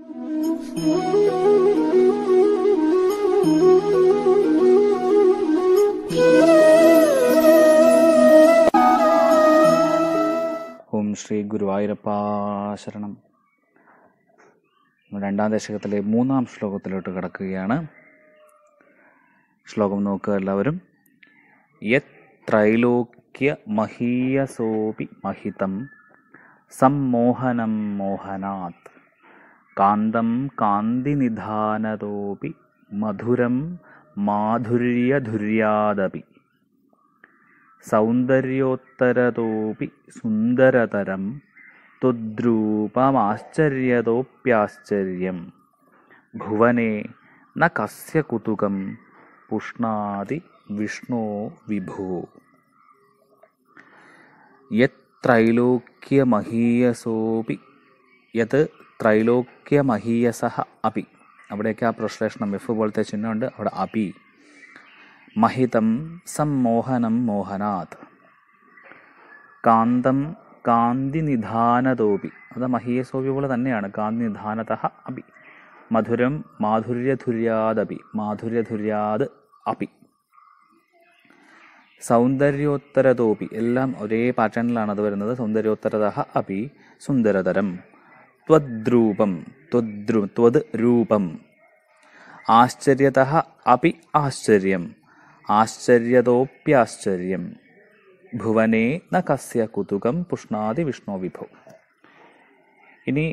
ഓം ശ്രീ ഗുരുവായൂരപ്പ ശരണം രണ്ടാം ദശകത്തിലെ മൂന്നാം ശ്ലോകത്തിലോട്ട് കിടക്കുകയാണ് ശ്ലോകം നോക്കുക എല്ലാവരും യത് ത്രൈലോക്യ മഹീയസോപി മഹിതം സമ്മോഹനം മോഹനാത് കാന്തം കാന്തിനിധാനതോപി മധുരം മാധുര്യധുര്യാദപി സൗന്ദര്യോത്തരതോപി സുന്ദരതരം ത്വദ്രൂപമാശ്ചര്യതോപ്യാശ്ചര്യം ഭുവനെ ന കസ്യ കുതുകം പുഷ്ണാതി വിഷ്ണോ വിഭോ യത് ത്രൈലോക്യമഹീയസോപി യത് ത്രൈലോക്യമഹീയസഹ അപി അവിടെയൊക്കെ ആ പ്രശ്ലേഷണം എഫ് പോലത്തെ ചിഹ്നമുണ്ട് അവിടെ അപി മഹിതം സമ്മോഹനം മോഹനാത് കാന്തം കാന്തിനിധാനതോപി അത് മഹീയസോപി പോലെ തന്നെയാണ് കാന്തിനിധാനത അപി മധുരം മാധുര്യധുര്യാദപി മാധുര്യധുര്യാത് അപി സൗന്ദര്യോത്തരതോപി എല്ലാം ഒരേ പാറ്റേണിലാണ് അത് വരുന്നത് സൗന്ദര്യോത്തരത അപി സുന്ദരതരം ത്വദ്രൂപം ത്വദ്രു ത്വത് രൂപം ആശ്ചര്യത അപി ആശ്ചര്യം ആശ്ചര്യതോപ്യാശ്ചര്യം ഭുവനേ ന കസ്യ കുതുകം പുഷ്ണാതി വിഷ്ണു വിഭോ ഇനി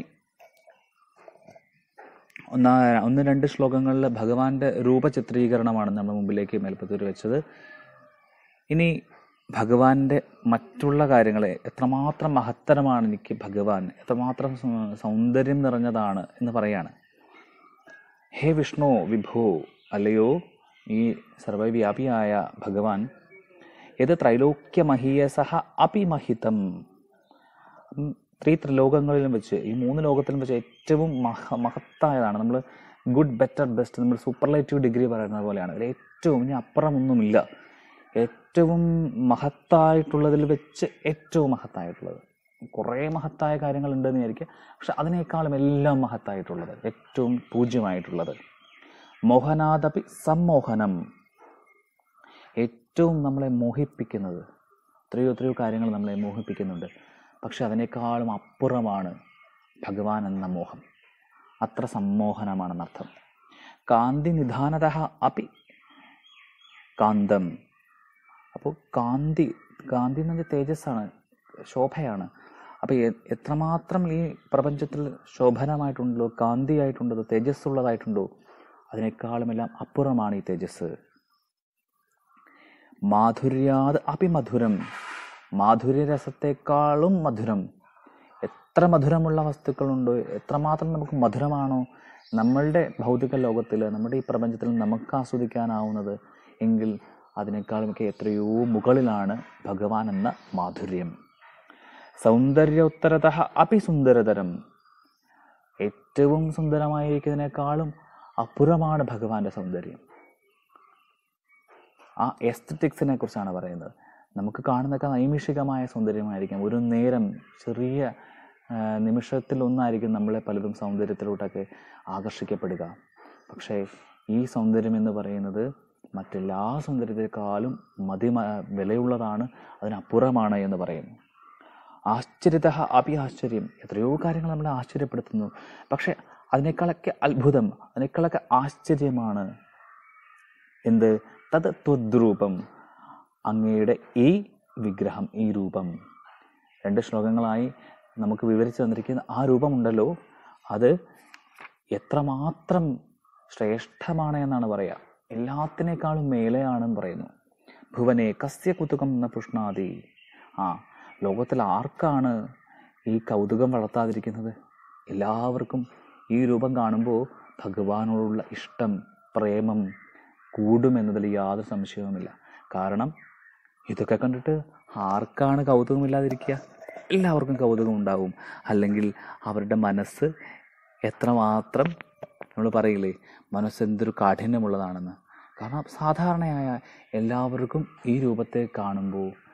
ഒന്നാ ഒന്ന് രണ്ട് ശ്ലോകങ്ങളിൽ ഭഗവാന്റെ രൂപചിത്രീകരണമാണ് നമ്മുടെ മുമ്പിലേക്ക് മേൽപ്പത്തൂർ വെച്ചത് ഇനി ഭഗവാന്റെ മറ്റുള്ള കാര്യങ്ങളെ എത്രമാത്രം മഹത്തരമാണ് എനിക്ക് ഭഗവാൻ എത്രമാത്രം സൗ- സൗന്ദര്യം നിറഞ്ഞതാണ് എന്ന് പറയാണ് ഹേ വിഷ്ണു വിഭോ അല്ലയോ ഈ സർവവ്യാപിയായ ഭഗവാൻ ഇത് ത്രൈലോക്യമഹീയസഹ അപിമഹിതം ഉം, ത്രീ ത്രിലോകങ്ങളിലും വെച്ച് ഈ മൂന്ന് ലോകത്തിലും വെച്ച് ഏറ്റവും മഹ മഹത്തായതാണ് നമ്മൾ ഗുഡ് ബെറ്റർ ബെസ്റ്റ് നമ്മൾ സൂപ്പർലൈറ്റീവ് ഡിഗ്രി പറയുന്നത് പോലെയാണ് ഇതിൽ ഏറ്റവും ഇനി അപ്പുറമൊന്നുമില്ല ഏറ്റവും മഹത്തായിട്ടുള്ളതിൽ വെച്ച് ഏറ്റവും മഹത്തായിട്ടുള്ളത് കുറേ മഹത്തായ കാര്യങ്ങളുണ്ടെന്ന് വിചാരിക്കുക പക്ഷെ അതിനേക്കാളും എല്ലാം മഹത്തായിട്ടുള്ളത് ഏറ്റവും പൂജ്യമായിട്ടുള്ളത് മോഹനാദപി സമ്മോഹനം ഏറ്റവും നമ്മളെ മോഹിപ്പിക്കുന്നത് എത്രയോ എത്രയോ കാര്യങ്ങൾ നമ്മളെ മോഹിപ്പിക്കുന്നുണ്ട് പക്ഷെ അതിനേക്കാളും അപ്പുറമാണ് ഭഗവാൻ എന്ന മോഹം അത്ര സമ്മോഹനമാണെന്നർത്ഥം കാന്തി നിധാനത അപി കാന്തം അപ്പോൾ കാന്തി കാന്തി എന്ന് പറഞ്ഞാൽ തേജസ്സാണ് ശോഭയാണ് അപ്പോൾ എ- എത്രമാത്രം ഈ പ്രപഞ്ചത്തിൽ ശോഭനമായിട്ടുണ്ടോ കാന്തിയായിട്ടുണ്ടോ തേജസ്സുള്ളതായിട്ടുണ്ടോ അതിനേക്കാളുമെല്ലാം അപ്പുറമാണ് ഈ തേജസ് മാധുര്യാത് അപിമധുരം മാധുര്യരസത്തെക്കാളും മധുരം എത്ര മധുരമുള്ള വസ്തുക്കളുണ്ടോ എത്രമാത്രം നമുക്ക് മധുരമാണോ നമ്മളുടെ ഭൗതിക ലോകത്തിൽ നമ്മുടെ ഈ പ്രപഞ്ചത്തിൽ നമുക്ക് ആസ്വദിക്കാനാവുന്നത് എങ്കിൽ അതിനേക്കാളുമൊക്കെ എത്രയോ മുകളിലാണ് ഭഗവാൻ എന്ന മാധുര്യം സൗന്ദര്യോത്തരത അപി സുന്ദരതരം ഏറ്റവും സുന്ദരമായിരിക്കുന്നതിനേക്കാളും അപ്പുറമാണ് ഭഗവാന്റെ സൗന്ദര്യം ആ എസ്തറ്റിക്സിനെ കുറിച്ചാണ് പറയുന്നത് നമുക്ക് കാണുന്നതൊക്കെ നൈമിഷികമായ സൗന്ദര്യമായിരിക്കാം ഒരു നേരം ചെറിയ ആ, നിമിഷത്തിൽ ഒന്നായിരിക്കും നമ്മളെ പലരും സൗന്ദര്യത്തിലോട്ടൊക്കെ ആകർഷിക്കപ്പെടുക പക്ഷേ ഈ സൗന്ദര്യം എന്ന് പറയുന്നത് മറ്റെല്ലാ സൗന്ദര്യത്തെക്കാളും മതി വിലയുള്ളതാണ് അതിനപ്പുറമാണ് എന്ന് പറയുന്നു ആശ്ചര്യത അപി ആശ്ചര്യം എത്രയോ കാര്യങ്ങൾ നമ്മളെ ആശ്ചര്യപ്പെടുത്തുന്നു പക്ഷെ അതിനേക്കാളൊക്കെ അത്ഭുതം അതിനേക്കാളൊക്കെ ആശ്ചര്യമാണ് എന്ത് തത് ത്വദ്രൂപം അങ്ങയുടെ ഈ വിഗ്രഹം ഈ രൂപം രണ്ട് ശ്ലോകങ്ങളായി നമുക്ക് വിവരിച്ചു തന്നിരിക്കുന്ന ആ രൂപമുണ്ടല്ലോ അത് എത്രമാത്രം ശ്രേഷ്ഠമാണ് എന്നാണ് പറയുക എല്ലാത്തിനേക്കാളും മേലെയാണെന്ന് പറയുന്നു ഭുവനെ കസ്യ കുതുകം എന്ന പുഷ്ണാദി ആ ലോകത്തിൽ ആർക്കാണ് ഈ കൗതുകം വളർത്താതിരിക്കുന്നത് എല്ലാവർക്കും ഈ രൂപം കാണുമ്പോൾ ഭഗവാനോടുള്ള ഇഷ്ടം പ്രേമം കൂടുമെന്നതിൽ യാതൊരു സംശയവുമില്ല കാരണം ഇതൊക്കെ കണ്ടിട്ട് ആർക്കാണ് കൗതുകമില്ലാതിരിക്കുക എല്ലാവർക്കും കൗതുകം ഉണ്ടാവും അല്ലെങ്കിൽ അവരുടെ മനസ്സ് എത്രമാത്രം നമ്മൾ പറയില്ലേ മനസ്സ് എന്തൊരു കാഠിന്യമുള്ളതാണെന്ന് കാരണം സാധാരണയായ എല്ലാവർക്കും ഈ രൂപത്തെ കാണുമ്പോൾ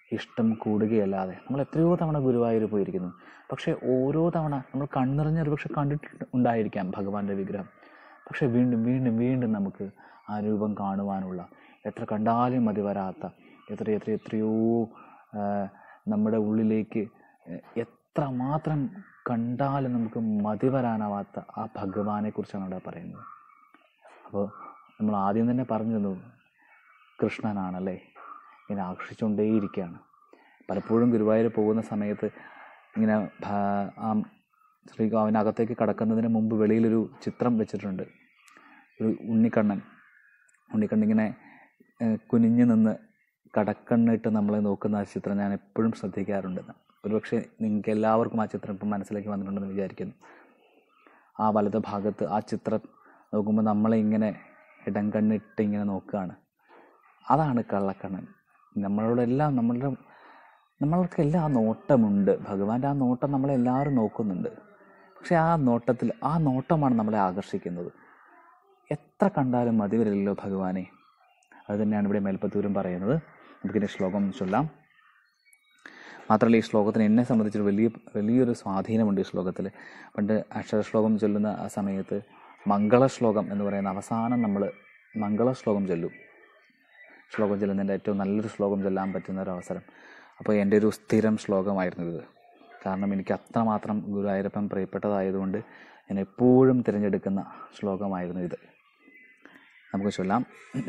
ഇഷ്ടം കൂടുകയല്ലാതെ നമ്മൾ എത്രയോ തവണ ഗുരുവായൂർ പോയിരിക്കുന്നു പക്ഷേ ഓരോ തവണ നമ്മൾ കണ്ണിറഞ്ഞ ഒരു പക്ഷെ കണ്ടിട്ട് ഉണ്ടായിരിക്കാം ഭഗവാന്റെ വിഗ്രഹം പക്ഷെ വീണ്ടും വീണ്ടും വീണ്ടും നമുക്ക് ആ രൂപം കാണുവാനുള്ള എത്ര കണ്ടാലും മതി വരാത്ത എത്ര എത്ര എത്രയോ ആ, നമ്മുടെ ഉള്ളിലേക്ക് എത്ര മാത്രം കണ്ടാലും നമുക്ക് മതി വരാനാവാത്ത ആ ഭഗവാനെ കുറിച്ചാണ് അവിടെ പറയുന്നത് അപ്പോൾ നമ്മൾ ആദ്യം തന്നെ പറഞ്ഞു തന്നു കൃഷ്ണനാണല്ലേ ഇങ്ങനെ ആകർഷിച്ചുകൊണ്ടേയിരിക്കുകയാണ് പലപ്പോഴും ഗുരുവായൂർ പോകുന്ന സമയത്ത് ഇങ്ങനെ ഭാ- ആ ശ്രീകാവിനകത്തേക്ക് കടക്കുന്നതിന് മുമ്പ് വെളിയിലൊരു ചിത്രം വെച്ചിട്ടുണ്ട് ഒരു ഉണ്ണിക്കണ്ണൻ ഉണ്ണിക്കണ്ണൻ ഇങ്ങനെ ഏഹ്, കുനിഞ്ഞു നിന്ന് കടക്കണ്ണിട്ട് നമ്മളെ നോക്കുന്ന ആ ചിത്രം ഞാൻ എപ്പോഴും ശ്രദ്ധിക്കാറുണ്ട് ഒരുപക്ഷെ നിങ്ങൾക്ക് എല്ലാവർക്കും ആ ചിത്രം ഇപ്പം മനസ്സിലേക്ക് വന്നിട്ടുണ്ടെന്ന് വിചാരിക്കുന്നു ആ വലത് ഭാഗത്ത് ആ ചിത്രം നോക്കുമ്പോൾ നമ്മളെ ഇങ്ങനെ ഇടം കണ്ണിട്ട് ഇങ്ങനെ നോക്കുകയാണ് അതാണ് കള്ളക്കണ്ണൻ നമ്മളോടെല്ലാം നമ്മളുടെ നമ്മൾക്കെല്ലാം ആ നോട്ടമുണ്ട് ഭഗവാന്റെ ആ നോട്ടം നമ്മളെല്ലാവരും നോക്കുന്നുണ്ട് പക്ഷെ ആ നോട്ടത്തിൽ ആ നോട്ടമാണ് നമ്മളെ ആകർഷിക്കുന്നത് എത്ര കണ്ടാലും മതി വരില്ലല്ലോ ഭഗവാനെ അത് തന്നെയാണ് ഇവിടെ മേൽപ്പത്തൂരും പറയുന്നത് നമുക്കിൻ്റെ ശ്ലോകം ചൊല്ലാം മാത്രമല്ല ഈ ശ്ലോകത്തിന് എന്നെ സംബന്ധിച്ചൊരു വലിയ വലിയൊരു സ്വാധീനമുണ്ട് ഈ ശ്ലോകത്തിൽ പണ്ട് അക്ഷരശ്ലോകം ചൊല്ലുന്ന ആ സമയത്ത് മംഗള ശ്ലോകം എന്ന് പറയുന്ന അവസാനം നമ്മൾ മംഗള ശ്ലോകം ചൊല്ലും ശ്ലോകം ചൊല്ലുന്നതിൻ്റെ ഏറ്റവും നല്ലൊരു ശ്ലോകം ചൊല്ലാൻ പറ്റുന്ന ഒരു അവസരം അപ്പോൾ എൻ്റെ ഒരു സ്ഥിരം ശ്ലോകമായിരുന്നു ഇത് കാരണം എനിക്ക് അത്രമാത്രം ഗുരുവായൂരപ്പൻ പ്രിയപ്പെട്ടതായതുകൊണ്ട് ഞാൻ എപ്പോഴും തിരഞ്ഞെടുക്കുന്ന ശ്ലോകമായിരുന്നു ഇത് നമുക്ക് ചൊല്ലാം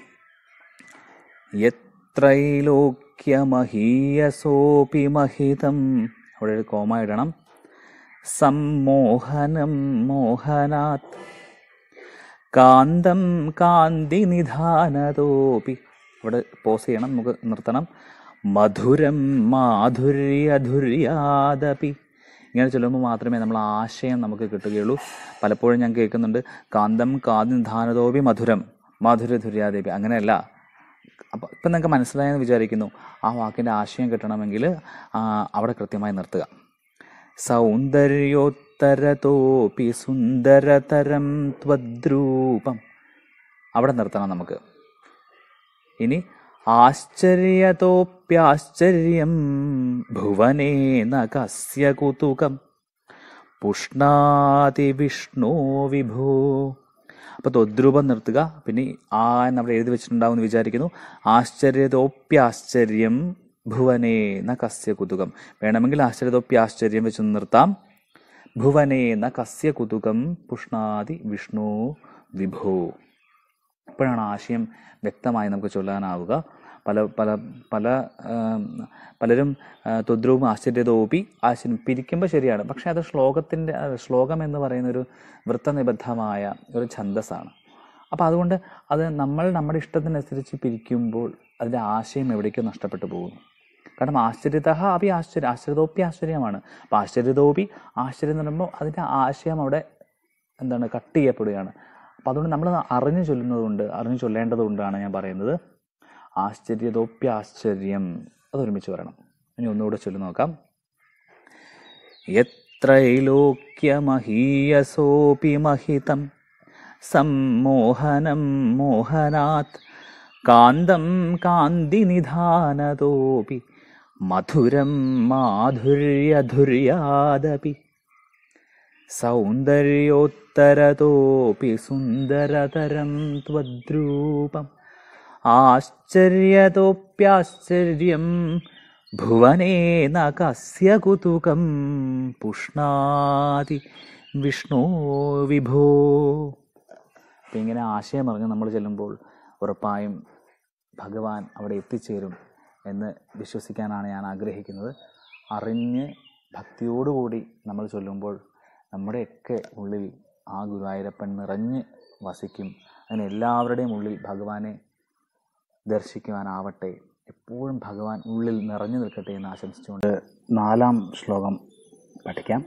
യത്രൈലോക്യമഹീയസോപി മഹിതം അവിടെ ഒരു കോമ ഇടണം സമ്മോഹനം മോഹനാത് കാന്തം കാന്തി നിധാനതോപി ഇവിടെ പോസ് ചെയ്യണം നമുക്ക് നിർത്തണം മധുരം മാധുര്യധുര്യാദപി ഇങ്ങനെ ചൊല്ലുമ്പോൾ മാത്രമേ നമ്മൾ ആശയം നമുക്ക് കിട്ടുകയുള്ളൂ പലപ്പോഴും ഞാൻ കേൾക്കുന്നുണ്ട് കാന്തം കാന്തി നിധാനതോപി മധുരം മാധുര്യധുര്യാദേപി അങ്ങനെയല്ല അപ്പം ഇപ്പം നിങ്ങൾക്ക് മനസ്സിലായെന്ന് വിചാരിക്കുന്നു ആ വാക്കിൻ്റെ ആശയം കിട്ടണമെങ്കിൽ ആ, അവിടെ കൃത്യമായി നിർത്തുക സൗന്ദര്യോത്തരതോപി സുന്ദരതരം ത്വദ്രൂപം അവിടെ നിർത്തണം നമുക്ക് ഇനി ആശ്ചര്യതോപ്യാശ്ചര്യം ഭുവനേന കസ്യ കുതുകം പുഷ്ണാതി വിഷ്ണു വിഭോ അപ്പോൾ തൊദ്രൂപം നിർത്തുക പിന്നെ ആ എന്ന് അവിടെ എഴുതി വെച്ചിട്ടുണ്ടാവുമെന്ന് വിചാരിക്കുന്നു ആശ്ചര്യതോപ്യാശ്ചര്യം ഭുവനേന കസ്യ കുതുകം വേണമെങ്കിൽ ആശ്ചര്യതോപ്യാശ്ചര്യം വെച്ച് നിർത്താം ഭുവനേന കസ്യ കുതുകം പുഷ്ണാതി വിഷ്ണു വിഭോ അപ്പോഴാണ് ആശയം വ്യക്തമായി നമുക്ക് ചൊല്ലാനാവുക പല പല പല ആം, പലരും ആ, തൊദ്രവും ആശ്ചര്യതോപി ആശ്ചര്യം പിരിക്കുമ്പോൾ ശരിയാണ് പക്ഷേ അത് ശ്ലോകത്തിൻ്റെ ആ, ശ്ലോകം എന്ന് പറയുന്ന ഒരു വൃത്തനിബദ്ധമായ ഒരു ഛന്ദസ്സാണ് അപ്പോൾ അതുകൊണ്ട് അത് നമ്മൾ നമ്മുടെ ഇഷ്ടത്തിനനുസരിച്ച് പിരിക്കുമ്പോൾ അതിൻ്റെ ആശയം എവിടേക്കോ നഷ്ടപ്പെട്ടു പോകുന്നു കാരണം ആശ്ചര്യത അപി ആശ്ചര്യ ആശ്ചര്യതോപ്പി ആശ്ചര്യമാണ് അപ്പോൾ ആശ്ചര്യതോപി ആശ്ചര്യം എന്ന് പറയുമ്പോൾ അതിൻ്റെ ആശയം അവിടെ എന്താണ് കട്ട് ചെയ്യപ്പെടുകയാണ് അപ്പോൾ അതുകൊണ്ട് നമ്മൾ അറിഞ്ഞു ചൊല്ലുന്നതുകൊണ്ട് അറിഞ്ഞു ചൊല്ലേണ്ടതുകൊണ്ടാണ് ഞാൻ പറയുന്നത് ആശ്ചര്യതോപ്യാശ്ചര്യം അതൊരുമിച്ച് പറയണം ഇനി ഒന്നുകൂടെ ചൊല്ലി നോക്കാം യത്രൈലോക്യമഹീയസോപി മഹിതം സമ്മോഹനം മോഹനാത് കാന്തം കാന്തിനിധാനതോപി മധുരം മാധുര്യധുര്യാദപി സൗന്ദര്യോത്തരതോപി സുന്ദരതരം ത്വദ്രൂപം ആശ്ചര്യതോപ്യാശ്ചര്യം ഭുവനേന കസ്യ കുതുകം പുഷ്ണാതി വിഷ്ണു വിഭോ അപ്പം ഇങ്ങനെ ആശയം പറഞ്ഞ് നമ്മൾ ചെല്ലുമ്പോൾ ഉറപ്പായും ഭഗവാൻ അവിടെ എത്തിച്ചേരും എന്ന് വിശ്വസിക്കാനാണ് ഞാൻ ആഗ്രഹിക്കുന്നത് അറിഞ്ഞ് ഭക്തിയോടുകൂടി നമ്മൾ ചൊല്ലുമ്പോൾ നമ്മുടെയൊക്കെ ഉള്ളിൽ ആ ഗുരുവായൂരപ്പൻ നിറഞ്ഞ് വസിക്കും അങ്ങനെ എല്ലാവരുടെയും ഉള്ളിൽ ഭഗവാനെ ദർശിക്കുവാനാവട്ടെ എപ്പോഴും ഭഗവാൻ ഉള്ളിൽ നിറഞ്ഞു നിൽക്കട്ടെ എന്ന് ആശംസിച്ചുകൊണ്ട് നാലാം ശ്ലോകം പഠിക്കാം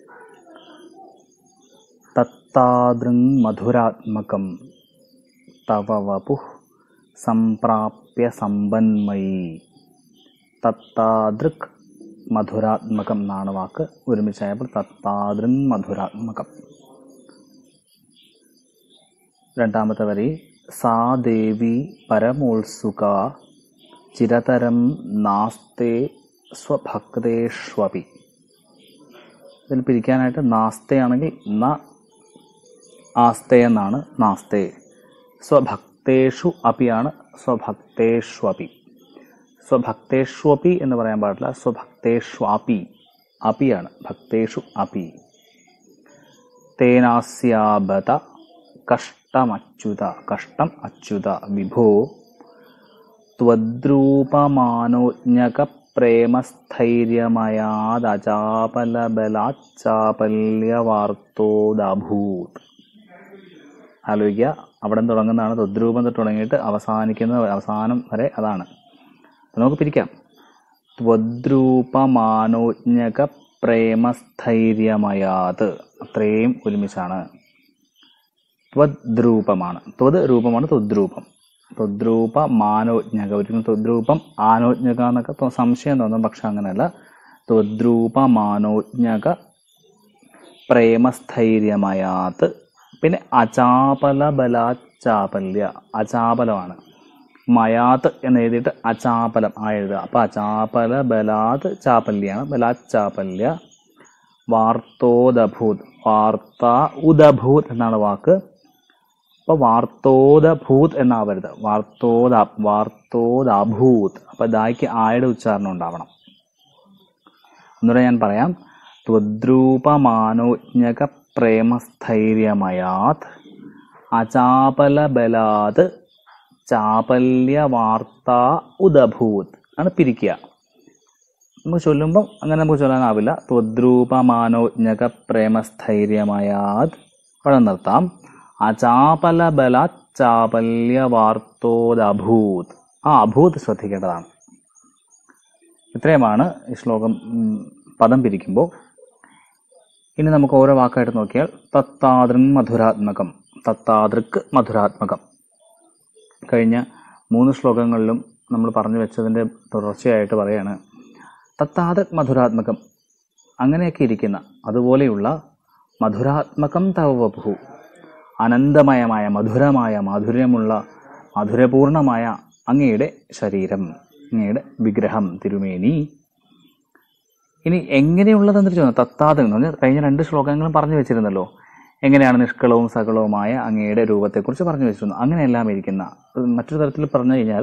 തത്താദൃങ് മധുരാത്മകം തവ വപുഃ സംപ്രാപ്യ സമ്പന്മയി തത്താദൃക് മധുരാത്മകം എന്നാണ് വാക്ക് ഒരുമിച്ചായപ്പോൾ തത്താദൃങ് മധുരാത്മകം രണ്ടാമത്തെ വരി സാ ദേവി പരമോത്സുക ചിരതരം നാസ്തേ സ്വഭക്തേഷ്വപി ഇതിൽ പിരിക്കാനായിട്ട് നാസ്തയാണെങ്കിൽ ന ആസ്തേ എന്നാണ് നാസ്തേ സ്വഭക്തേഷു അപിയാണ് സ്വഭക്തേഷ്വപി സ്വഭക്തേഷ്വപി എന്ന് പറയാൻ പാടില്ല സ്വഭക്തേഷ്വാപി അപിയാണ് ഭക്തേഷു അപി തേനാസ്യാബത കഷ്ടമച്യുത കഷ്ടം അച്യുത വിഭോ ത്വദ്രൂപമാനോജ്ഞക പ്രേമസ്ഥൈര്യമയാദചാപലബലാച്ചാപല്യവാർത്തോദഭൂത് ആലോചിക്കുക അവിടെ നിന്ന് തുടങ്ങുന്നതാണ് ത്വദ്രൂപം തൊട്ട് തുടങ്ങിയിട്ട് അവസാനിക്കുന്ന അവസാനം വരെ അതാണ് അപ്പൊ നമുക്ക് പിരിക്കാം ത്വദ്രൂപമാനോജ്ഞക പ്രേമസ്ഥൈര്യമയാത് അത്രയും ഒരുമിച്ചാണ് ത്വദ്രൂപമാണ് ത്വത് രൂപമാണ് ത്വദ്രൂപം ത്വദ്രൂപ മാനോജ്ഞക ഒരിക്കലും ത്വദ്രൂപം ആനോജ്ഞക എന്നൊക്കെ തോ- സംശയം തോന്നും പക്ഷെ അങ്ങനെയല്ല ത്വദ്രൂപ മാനോജ്ഞക പ്രേമസ്ഥൈര്യമയാത് പിന്നെ അചാപല ബലാച്ചാപല്യ അചാപലമാണ് മയാത്ത് എന്ന് എഴുതിയിട്ട് അചാപലം ആ എഴുതുക അപ്പൊ അചാപല ബലാത് ചാപല്യാണ് ബലാച്ചാപല്യ വാർത്തോദഭൂത് വാർത്ത ഉദഭൂത് എന്നാണ് വാക്ക് അപ്പൊ വാർത്തോദഭൂത് എന്നാവരുത് വാർത്തോദ വാർത്തോദഭൂത് അപ്പൊ ദായ്ക്ക് ആയുടെ ഉച്ചാരണം ഉണ്ടാവണം ഒന്നുകൂടെ ഞാൻ പറയാം ത്വദ്രൂപമാനോജ്ഞക പ്രേമസ്ഥൈര്യമയാത് അചാപല ബലാത് ചാപല്യ വാർത്ത ഉദഭൂത് ആണ് പിരിക്കുക നമുക്ക് ചൊല്ലുമ്പം അങ്ങനെ നമുക്ക് ചൊല്ലാനാവില്ല ത്വദ്രൂപമാനോജ്ഞക പ്രേമസ്ഥൈര്യമയാത് അവിടെ നിർത്താം അചാപല ബലാത് ചാപല്യ വാർത്തോദഭൂത് ആ അഭൂത് ശ്രദ്ധിക്കേണ്ടതാണ് ഇത്രയുമാണ് ഈ ശ്ലോകം ഉം, പദം പിരിക്കുമ്പോൾ ഇനി നമുക്ക് ഓരോ വാക്കായിട്ട് നോക്കിയാൽ തത്താതൃങ് മധുരാത്മകം തത്താതൃക്ക് മധുരാത്മകം കഴിഞ്ഞ മൂന്ന് ശ്ലോകങ്ങളിലും നമ്മൾ പറഞ്ഞു വെച്ചതിൻ്റെ തുടർച്ചയായിട്ട് പറയാണ് തത്താതൃക് മധുരാത്മകം അങ്ങനെയൊക്കെ ഇരിക്കുന്ന അതുപോലെയുള്ള മധുരാത്മകം തവ വപു അനന്തമയമായ മധുരമായ മാധുര്യമുള്ള മധുരപൂർണമായ അങ്ങയുടെ ശരീരം അങ്ങയുടെ വിഗ്രഹം തിരുമേനി ഇനി എങ്ങനെയുള്ളതെന്ന് ചോദിച്ചു തത്താത് എന്ന് പറഞ്ഞാൽ കഴിഞ്ഞ രണ്ട് ശ്ലോകങ്ങളും പറഞ്ഞു വെച്ചിരുന്നല്ലോ എങ്ങനെയാണ് നിഷ്കളവും സകളവുമായ അങ്ങയുടെ രൂപത്തെക്കുറിച്ച് പറഞ്ഞു വെച്ചിരുന്നു അങ്ങനെയെല്ലാം ഇരിക്കുന്ന അത് മറ്റൊരു തരത്തിൽ പറഞ്ഞു കഴിഞ്ഞാൽ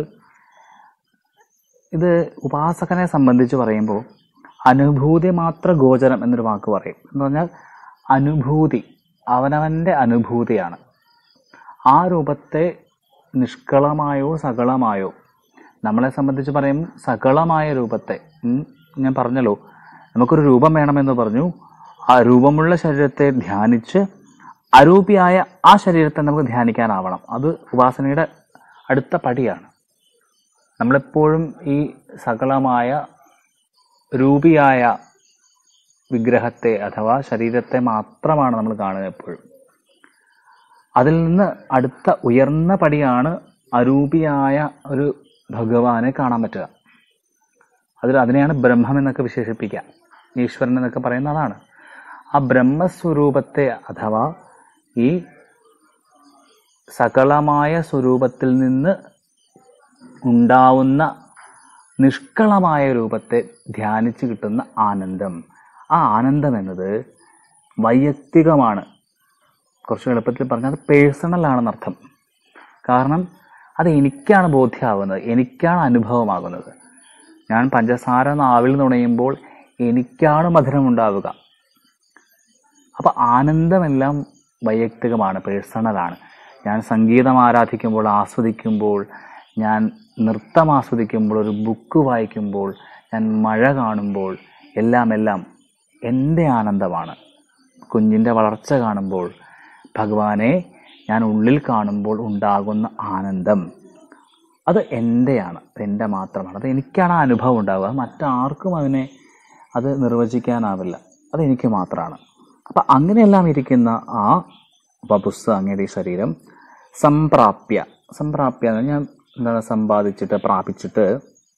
ഇത് ഉപാസകനെ സംബന്ധിച്ച് പറയുമ്പോൾ അനുഭൂതി മാത്ര ഗോചരം എന്നൊരു വാക്ക് പറയും എന്ന് പറഞ്ഞാൽ അനുഭൂതി അവനവൻ്റെ അനുഭൂതിയാണ് ആ രൂപത്തെ നിഷ്കളമായോ സകളമായോ നമ്മളെ സംബന്ധിച്ച് പറയും സകളമായ രൂപത്തെ ഉം, ഞാൻ പറഞ്ഞല്ലോ നമുക്കൊരു രൂപം വേണമെന്ന് പറഞ്ഞു ആ രൂപമുള്ള ശരീരത്തെ ധ്യാനിച്ച് അരൂപിയായ ആ ശരീരത്തെ നമുക്ക് ധ്യാനിക്കാനാവണം അത് ഉപാസനയുടെ അടുത്ത പടിയാണ് നമ്മളെപ്പോഴും ഈ സകളമായ രൂപിയായ വിഗ്രഹത്തെ അഥവാ ശരീരത്തെ മാത്രമാണ് നമ്മൾ കാണുന്നത് എപ്പോഴും അതിൽ നിന്ന് അടുത്ത ഉയർന്ന പടിയാണ് അരൂപിയായ ഒരു ഭഗവാനെ കാണാൻ പറ്റുക അതിൽ അതിനെയാണ് ബ്രഹ്മം എന്നൊക്കെ വിശേഷിപ്പിക്കുക ഈശ്വരൻ എന്നൊക്കെ പറയുന്ന അതാണ് ആ ബ്രഹ്മസ്വരൂപത്തെ അഥവാ ഈ സകലമായ സ്വരൂപത്തിൽ നിന്ന് ഉണ്ടാവുന്ന നിഷ്കളമായ രൂപത്തെ ധ്യാനിച്ച് കിട്ടുന്ന ആനന്ദം ആ ആനന്ദം എന്നത് വൈയക്തികമാണ് കുറച്ച് എളുപ്പത്തിൽ പറഞ്ഞാൽ അത് പേഴ്സണൽ ആണെന്നർത്ഥം കാരണം അത് എനിക്കാണ് ബോധ്യമാവുന്നത് എനിക്കാണ് അനുഭവമാകുന്നത് ഞാൻ പഞ്ചസാര നാവിൽ നുണയുമ്പോൾ എനിക്കാണ് മധുരം ഉണ്ടാവുക അപ്പൊ ആനന്ദമെല്ലാം വൈയക്തികമാണ് പേഴ്സണലാണ് ഞാൻ സംഗീതം ആരാധിക്കുമ്പോൾ ആസ്വദിക്കുമ്പോൾ ഞാൻ നൃത്തം ആസ്വദിക്കുമ്പോൾ ഒരു ബുക്ക് വായിക്കുമ്പോൾ ഞാൻ മഴ കാണുമ്പോൾ എല്ലാം എല്ലാം എൻ്റെ ആനന്ദമാണ് കുഞ്ഞിൻ്റെ വളർച്ച കാണുമ്പോൾ ഭഗവാനെ ഞാൻ ഉള്ളിൽ കാണുമ്പോൾ ഉണ്ടാകുന്ന ആനന്ദം അത് എൻ്റെയാണ് അത് എൻ്റെ മാത്രമാണ് അത് എനിക്കാണ് ആ അനുഭവം ഉണ്ടാവുക അത് മറ്റാർക്കും അതിനെ അത് നിർവചിക്കാനാവില്ല അത് എനിക്ക് മാത്രമാണ് അപ്പം അങ്ങനെയെല്ലാം ഇരിക്കുന്ന ആ വപുസ് അങ്ങയുടെ ഈ ശരീരം സംപ്രാപ്യ സംപ്രാപ്യ എന്ന് ഞാൻ എന്താണ് സമ്പാദിച്ചിട്ട് പ്രാപിച്ചിട്ട്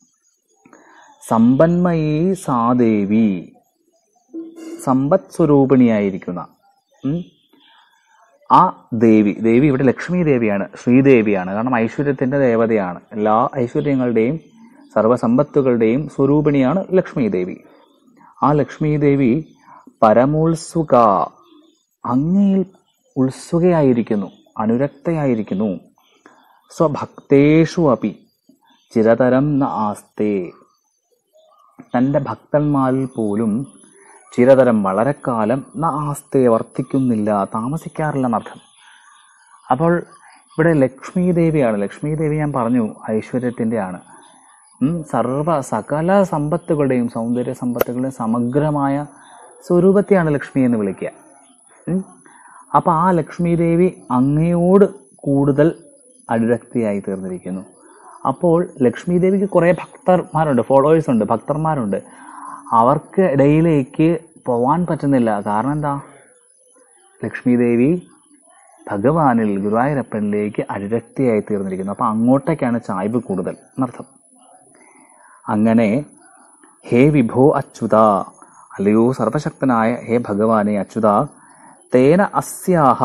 സമ്പന്മയീ സാദേവി സമ്പത് സ്വരൂപിണിയായിരിക്കുന്ന ഉം, ആ ദേവി ദേവി ഇവിടെ ലക്ഷ്മി ദേവിയാണ് ശ്രീദേവിയാണ് കാരണം ഐശ്വര്യത്തിന്റെ ദേവതയാണ് എല്ലാ ഐശ്വര്യങ്ങളുടെയും സർവസമ്പത്തുകളുടെയും സ്വരൂപിണിയാണ് ലക്ഷ്മി ദേവി ആ ലക്ഷ്മി ദേവി പരമോത്സുക അങ്ങയിൽ ഉത്സുകയായിരിക്കുന്നു അനുരക്തയായിരിക്കുന്നു സ്വഭക്തേഷു അപി ചിരതരം ന ആസ്തേ തൻ്റെ ഭക്തന്മാരിൽ പോലും ചിരതരം വളരെ കാലം ന ആസ്തേ വർത്തിക്കുന്നില്ല താമസിക്കാറില്ല എന്നർത്ഥം അപ്പോൾ ഇവിടെ ലക്ഷ്മി ദേവിയാണ് ലക്ഷ്മി ദേവി ഞാൻ പറഞ്ഞു ഐശ്വര്യത്തിൻ്റെ ആണ് ഉം, സർവ സകല സമ്പത്തുകളുടെയും സൗന്ദര്യ സമ്പത്തുകളുടെയും സമഗ്രമായ സ്വരൂപത്തെയാണ് ലക്ഷ്മി എന്ന് വിളിക്കുക ഉം. അപ്പോൾ ആ ലക്ഷ്മി ദേവി അങ്ങയോട് കൂടുതൽ അനുരക്തിയായി തീർന്നിരിക്കുന്നു അപ്പോൾ ലക്ഷ്മി ദേവിക്ക് കുറേ ഭക്തന്മാരുണ്ട് ഫോളോവേഴ്സ് ഉണ്ട് ഭക്തന്മാരുണ്ട് അവർക്ക് ഇടയിലേക്ക് പോവാൻ പറ്റുന്നില്ല കാരണം എന്താ ലക്ഷ്മി ദേവി ഭഗവാനിൽ ഗുരുവായൂരപ്പനിലേക്ക് അനുരക്തിയായി തീർന്നിരിക്കുന്നു അപ്പം അങ്ങോട്ടേക്കാണ് ചായ്വ് കൂടുതൽ എന്നർത്ഥം അങ്ങനെ ഹേ വിഭോ അച്യുത അല്ലയോ സർവശക്തനായ ഹേ ഭഗവാനെ അച്യുത തേന അസ്യാഹ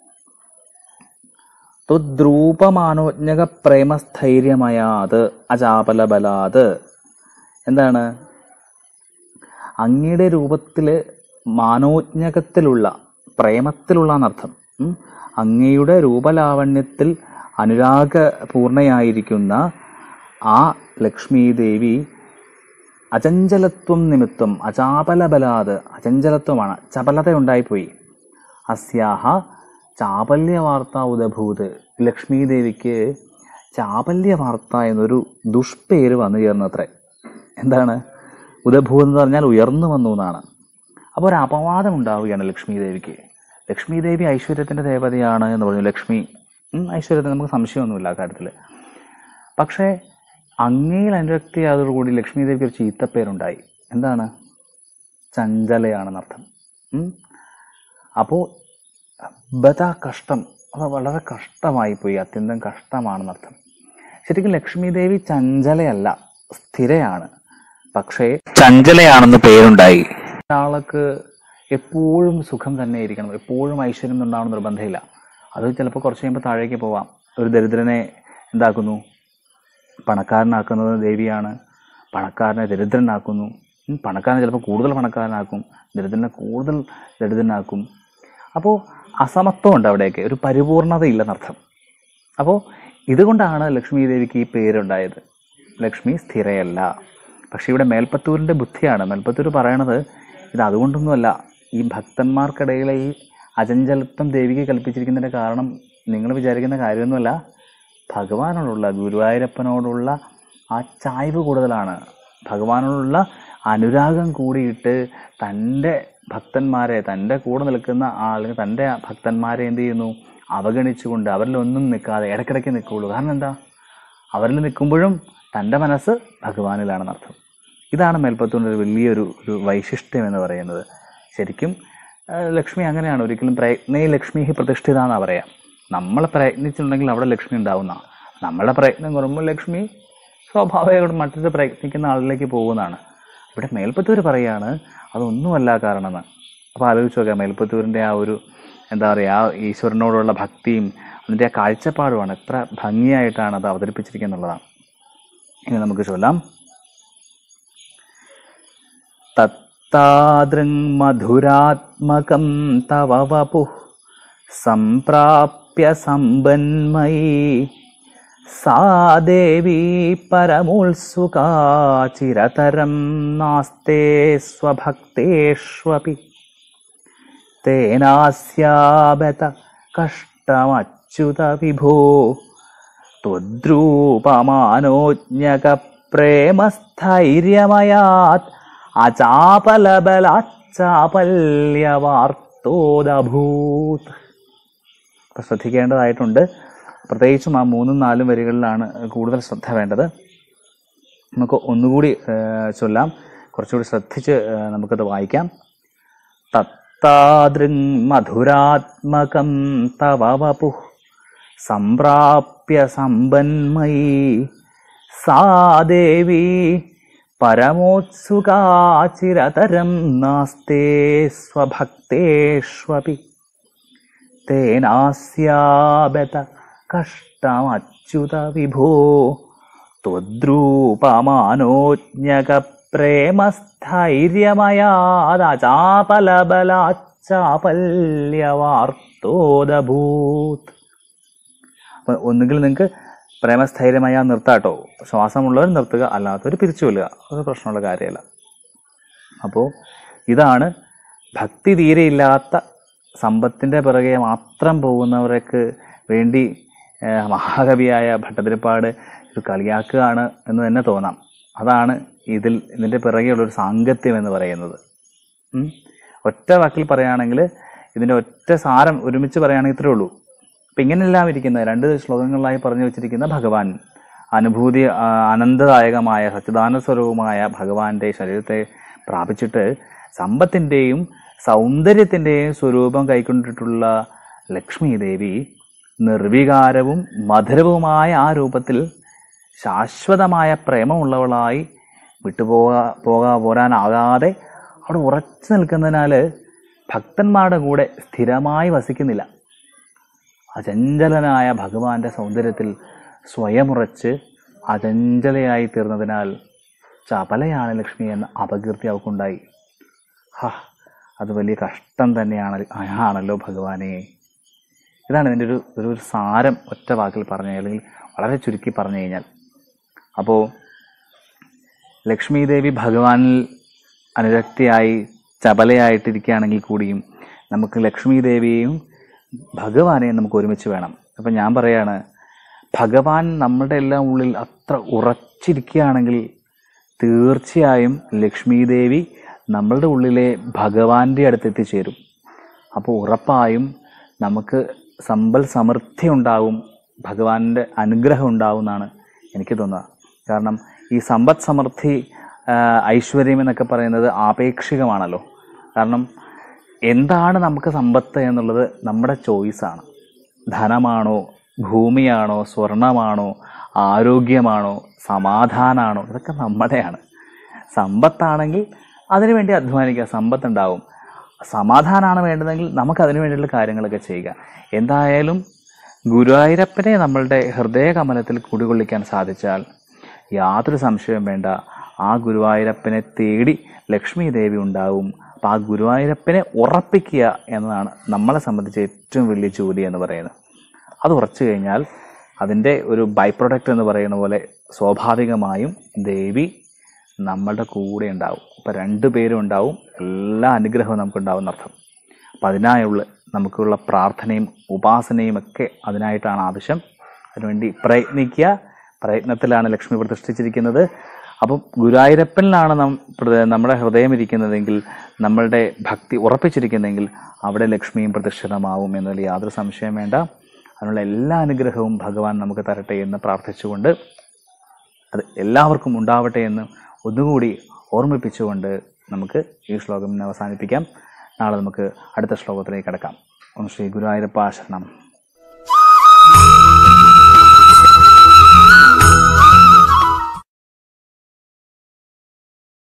തുദ്രൂപമാനോജ്ഞക പ്രേമസ്ഥൈര്യമയാത് അജാപലബലാത് എന്താണ് അങ്ങയുടെ രൂപത്തിൽ മാനോജ്ഞകത്തിലുള്ള പ്രേമത്തിലുള്ള എന്നർത്ഥം ഉം. അങ്ങയുടെ രൂപലാവണ്യത്തിൽ അനുരാഗപൂർണയായിരിക്കുന്ന ആ ലക്ഷ്മി ദേവി അചഞ്ചലത്വം നിമിത്തം അചാപലബലാത് അചഞ്ചലത്വമാണ് ചപലത ഉണ്ടായിപ്പോയി അസ്യാഹ ചാപല്യവാർത്ത ഉദഭൂത് ലക്ഷ്മി ദേവിക്ക് ചാപല്യവാർത്ത എന്നൊരു ദുഷ്പേര് വന്നു ചേർന്നത്രേ എന്താണ് ഉദഭൂത് എന്ന് പറഞ്ഞാൽ ഉയർന്നു വന്നു എന്നാണ് അപ്പോൾ ഒരു അപവാദം ഉണ്ടാവുകയാണ് ലക്ഷ്മി ദേവിക്ക് ലക്ഷ്മി ദേവി ഐശ്വര്യത്തിൻ്റെ ദേവതയാണ് എന്ന് പറഞ്ഞു ലക്ഷ്മി ഉം, ഐശ്വര്യത്തിന് നമുക്ക് സംശയമൊന്നുമില്ല ആ കാര്യത്തിൽ പക്ഷേ അങ്ങയിൽ അനുരക്തിയായതോടുകൂടി ലക്ഷ്മി ദേവിക്ക് ഒരു ചീത്തപ്പേരുണ്ടായി എന്താണ് ചഞ്ചലയാണെന്നർത്ഥം ഉം. അപ്പോൾ ബദ കഷ്ടം അത് വളരെ കഷ്ടമായി പോയി അത്യന്തം കഷ്ടമാണെന്നർത്ഥം ശരിക്കും ലക്ഷ്മി ദേവി ചഞ്ചലയല്ല സ്ഥിരയാണ് പക്ഷേ ചഞ്ചലയാണെന്ന് പേരുണ്ടായി ഒരാൾക്ക് എപ്പോഴും സുഖം തന്നെ ഇരിക്കണം എപ്പോഴും ഐശ്വര്യം ഉണ്ടാവണം നിർബന്ധമില്ല അത് ചിലപ്പോൾ കുറച്ച് കഴിയുമ്പോൾ താഴേക്ക് പോവാം ഒരു ദരിദ്രനെ എന്താക്കുന്നു പണക്കാരനാക്കുന്നത് ദേവിയാണ് പണക്കാരനെ ദരിദ്രനാക്കുന്നു ഉം, പണക്കാരനെ ചിലപ്പോൾ കൂടുതൽ പണക്കാരനാക്കും ദരിദ്രനെ കൂടുതൽ ദരിദ്രനാക്കും അപ്പോൾ അസമത്വം ഉണ്ട് അവിടെയൊക്കെ ഒരു പരിപൂർണത ഇല്ലെന്നർത്ഥം അപ്പോൾ ഇതുകൊണ്ടാണ് ലക്ഷ്മി ദേവിക്ക് ഈ പേരുണ്ടായത് ലക്ഷ്മി സ്ഥിരയല്ല പക്ഷെ ഇവിടെ മേൽപ്പത്തൂരിൻ്റെ ബുദ്ധിയാണ് മേൽപ്പത്തൂർ പറയണത് ഇത് അതുകൊണ്ടൊന്നുമല്ല ഈ ഭക്തന്മാർക്കിടയിലെ ഈ അചഞ്ചലത്വം ദേവിക്ക് കൽപ്പിച്ചിരിക്കുന്നതിൻ്റെ കാരണം നിങ്ങൾ വിചാരിക്കുന്ന കാര്യമൊന്നുമല്ല ഭഗവാനോടുള്ള ഗുരുവായൂരപ്പനോടുള്ള ആ ചായ്വ് കൂടുതലാണ് ഭഗവാനോടുള്ള അനുരാഗം കൂടിയിട്ട് തൻ്റെ ഭക്തന്മാരെ തൻ്റെ കൂടെ നിൽക്കുന്ന ആളുകൾ തൻ്റെ ഭക്തന്മാരെ എന്ത് ചെയ്യുന്നു അവഗണിച്ചുകൊണ്ട് അവരിലൊന്നും നിൽക്കാതെ ഇടയ്ക്കിടയ്ക്ക് നിൽക്കുകയുള്ളൂ കാരണം എന്താ അവരിൽ നിൽക്കുമ്പോഴും തൻ്റെ മനസ്സ് ഭഗവാനിലാണെന്നർത്ഥം ഇതാണ് മേൽപ്പത്തൂരിൻ്റെ ഒരു വലിയൊരു ഒരു വൈശിഷ്ട്യം എന്ന് പറയുന്നത് ശരിക്കും ആ, ലക്ഷ്മി അങ്ങനെയാണ് ഒരിക്കലും പ്രയത്നേ ലക്ഷ്മി പ്രതിഷ്ഠിത എന്നാ പറയാം നമ്മൾ പ്രയത്നിച്ചിട്ടുണ്ടെങ്കിൽ അവിടെ ലക്ഷ്മി ഉണ്ടാവുന്ന നമ്മളെ പ്രയത്നം കുറയുമ്പോൾ ലക്ഷ്മി സ്വാഭാവികമായിട്ടും മറ്റൊരു പ്രയത്നിക്കുന്ന ആളിലേക്ക് പോകുന്നതാണ് ഇവിടെ മേൽപ്പത്തൂർ പറയാണ് അതൊന്നുമല്ല കാരണമെന്ന് അപ്പോൾ ആലോചിച്ച് നോക്കാം മേൽപ്പത്തൂരിൻ്റെ ആ ഒരു എന്താ പറയുക ആ ഈശ്വരനോടുള്ള ഭക്തിയും അതിൻ്റെ ആ കാഴ്ചപ്പാടുമാണ് എത്ര ഭംഗിയായിട്ടാണ് അത് അവതരിപ്പിച്ചിരിക്കുന്നുള്ളതാണ് ഇനി നമുക്ക് ചൊല്ലാം തത്താദൃങ്മധുരാത്മകം തവ വപു സംപ്രാപ്യ സമ്പന്മയീ സാ ദേവീ പരമോത്സുകാ ചിരതരം നാസ്തേ സ്വഭക്തേഷ്വപി തേനാസ്യാബത കഷ്ടമച്യുത വിഭോ ത്വദ്രൂപമാനോജ്ഞകപ്രേമസ്ഥൈര്യമയാത് അചാപലബലാച്ചാപല്യവാർത്തോദഭൂത് അപ്പോൾ ശ്രദ്ധിക്കേണ്ടതായിട്ടുണ്ട് പ്രത്യേകിച്ചും ആ മൂന്നും നാലും വരികളിലാണ് കൂടുതൽ ശ്രദ്ധ വേണ്ടത് നമുക്ക് ഒന്നുകൂടി ആ, ചൊല്ലാം കുറച്ചുകൂടി ശ്രദ്ധിച്ച് ആ, നമുക്കത് വായിക്കാം തത്താദൃങ് മധുരാത്മകം തവ വപു സംപ്രാപ്യ സമ്പന്മയീ സാ ദേവി പരമോത്സുകാ ചിരതരം നാസ്തേ സ്വഭക്തേഷ്വപി തേനാസ്യാബത കഷ്ടമച്യുത വിഭോ ത്വദ്രൂപമാനോജ്ഞക പ്രേമസ്ഥൈര്യമയാചാപലബലാചാപല്യവാർത്തോദഭൂത് അപ്പൊ ഒന്നുകിൽ നിങ്ങൾക്ക് പ്രേമസ്ഥൈര്യമായ നിർത്താട്ടോ ശ്വാസമുള്ളവർ നിർത്തുക അല്ലാത്തവർ പിരിച്ചു കൊല്ലുക അത് പ്രശ്നമുള്ള കാര്യമല്ല അപ്പോൾ ഇതാണ് ഭക്തി തീരെയില്ലാത്ത സമ്പത്തിൻ്റെ പിറകെ മാത്രം പോകുന്നവർക്ക് വേണ്ടി ഏഹ്, മഹാകവിയായ ഭട്ടതിരിപ്പാട് ഇത് കളിയാക്കുകയാണ് എന്ന് തന്നെ തോന്നാം അതാണ് ഇതിൽ ഇതിൻ്റെ പിറകെയുള്ളൊരു സാങ്കത്യം എന്ന് പറയുന്നത് ഉം. ഒറ്റ വാക്കിൽ പറയുകയാണെങ്കിൽ ഇതിൻ്റെ ഒറ്റ സാരം ഒരുമിച്ച് പറയുകയാണെങ്കിൽ ഇത്രേ ഉള്ളൂ അപ്പം ഇങ്ങനെയെല്ലാം ഇരിക്കുന്ന രണ്ട് ശ്ലോകങ്ങളിലായി പറഞ്ഞു വെച്ചിരിക്കുന്ന ഭഗവാൻ അനുഭൂതി ആ, അനന്തദായകമായ സച്ചിദാനന്ദ സ്വരൂപമായ ഭഗവാന്റെ ശരീരത്തെ പ്രാപിച്ചിട്ട് സമ്പത്തിൻ്റെയും സൗന്ദര്യത്തിൻ്റെയും സ്വരൂപം കൈക്കൊണ്ടിട്ടുള്ള ലക്ഷ്മി ദേവി നിർവികാരവും മധുരവുമായ ആ രൂപത്തിൽ ശാശ്വതമായ പ്രേമമുള്ളവളായി വിട്ടുപോകാ പോകാ പോരാനാകാതെ അവിടെ ഉറച്ചു നിൽക്കുന്നതിനാൽ ഭക്തന്മാരുടെ കൂടെ സ്ഥിരമായി വസിക്കുന്നില്ല അചഞ്ചലനായ ഭഗവാന്റെ സൗന്ദര്യത്തിൽ സ്വയമുറച്ച് അചഞ്ചലയായി തീർന്നതിനാൽ ചപലയാണ് ലക്ഷ്മി എന്ന അപകീർത്തി അവൾക്കുണ്ടായി ഹാ അത് വലിയ കഷ്ടം തന്നെയാണ് ആണല്ലോ ഭഗവാനെ ഇതാണ് ഇതിൻ്റെ ഒരു ഒരു ഒരു സാരം ഒറ്റ വാക്കിൽ പറഞ്ഞു അല്ലെങ്കിൽ വളരെ ചുരുക്കി പറഞ്ഞു കഴിഞ്ഞാൽ അപ്പോൾ ലക്ഷ്മി ദേവി ഭഗവാനിൽ അനുരക്തിയായി ചപലയായിട്ടിരിക്കുകയാണെങ്കിൽ കൂടിയും നമുക്ക് ലക്ഷ്മി ദേവിയെയും ഭഗവാനെയും നമുക്ക് ഒരുമിച്ച് വേണം അപ്പം ഞാൻ പറയാണ് ഭഗവാൻ നമ്മുടെ എല്ലാം ഉള്ളിൽ അത്ര ഉറച്ചിരിക്കുകയാണെങ്കിൽ തീർച്ചയായും ലക്ഷ്മി ദേവി നമ്മളുടെ ഉള്ളിലെ ഭഗവാന്റെ അടുത്ത് എത്തിച്ചേരും അപ്പോൾ ഉറപ്പായും നമുക്ക് സമ്പൽ സമൃദ്ധി ഉണ്ടാവും ഭഗവാന്റെ അനുഗ്രഹം ഉണ്ടാവും എന്നാണ് എനിക്ക് തോന്നുക കാരണം ഈ സമ്പദ് സമൃദ്ധി ആ, ഐശ്വര്യം എന്നൊക്കെ പറയുന്നത് ആപേക്ഷികമാണല്ലോ കാരണം എന്താണ് നമുക്ക് സമ്പത്ത് എന്നുള്ളത് നമ്മുടെ ചോയ്സാണ് ധനമാണോ ഭൂമിയാണോ സ്വർണമാണോ ആരോഗ്യമാണോ സമാധാനമാണോ ഇതൊക്കെ നമ്മുടെയാണ് സമ്പത്താണെങ്കിൽ അതിനുവേണ്ടി അധ്വാനിക്കുക സമ്പത്തുണ്ടാവും സമാധാനമാണ് വേണ്ടതെങ്കിൽ നമുക്ക് അതിനു വേണ്ടിയുള്ള കാര്യങ്ങളൊക്കെ ചെയ്യുക എന്തായാലും ഗുരുവായൂരപ്പനെ നമ്മളുടെ ഹൃദയകമലത്തിൽ കുടികൊള്ളിക്കാൻ സാധിച്ചാൽ യാതൊരു സംശയവും വേണ്ട ആ ഗുരുവായൂരപ്പനെ തേടി ലക്ഷ്മി ദേവി ഉണ്ടാവും അപ്പം ആ ഗുരുവായൂരപ്പനെ ഉറപ്പിക്കുക എന്നതാണ് നമ്മളെ സംബന്ധിച്ച് ഏറ്റവും വലിയ ജോലി എന്ന് പറയുന്നത് അത് ഉറച്ചു കഴിഞ്ഞാൽ അതിൻ്റെ ഒരു ബൈ പ്രൊഡക്റ്റ് എന്ന് പറയുന്ന പോലെ സ്വാഭാവികമായും ദേവി നമ്മളുടെ കൂടെ ഉണ്ടാവും അപ്പം രണ്ടു പേരും ഉണ്ടാവും എല്ലാ അനുഗ്രഹവും നമുക്കുണ്ടാവും എന്നർത്ഥം അപ്പം അതിനായുള്ള നമുക്കുള്ള പ്രാർത്ഥനയും ഉപാസനയും ഒക്കെ അതിനായിട്ടാണ് ആവശ്യം അതിനുവേണ്ടി പ്രയത്നിക്കുക പ്രയത്നത്തിലാണ് ലക്ഷ്മി പ്രതിഷ്ഠിച്ചിരിക്കുന്നത് അപ്പം ഗുരുവായൂരപ്പനിലാണ് നം പ്ര- നമ്മുടെ ഹൃദയം ഇരിക്കുന്നതെങ്കിൽ നമ്മളുടെ ഭക്തി ഉറപ്പിച്ചിരിക്കുന്നതെങ്കിൽ അവിടെ ലക്ഷ്മിയും പ്രതിഷ്ഠിതമാവും എന്നതിൽ യാതൊരു സംശയം വേണ്ട അതിനുള്ള എല്ലാ അനുഗ്രഹവും ഭഗവാൻ നമുക്ക് തരട്ടെ എന്ന് പ്രാർത്ഥിച്ചുകൊണ്ട് അത് എല്ലാവർക്കും ഉണ്ടാവട്ടെ എന്ന് ഒന്നുകൂടി ഓർമ്മിപ്പിച്ചുകൊണ്ട് നമുക്ക് ഈ ശ്ലോകം ഇന്ന് അവസാനിപ്പിക്കാം നാളെ നമുക്ക് അടുത്ത ശ്ലോകത്തിലേക്ക് കിടക്കാം ഓം ശ്രീ ഗുരുവായൂരപ്പ ശരണം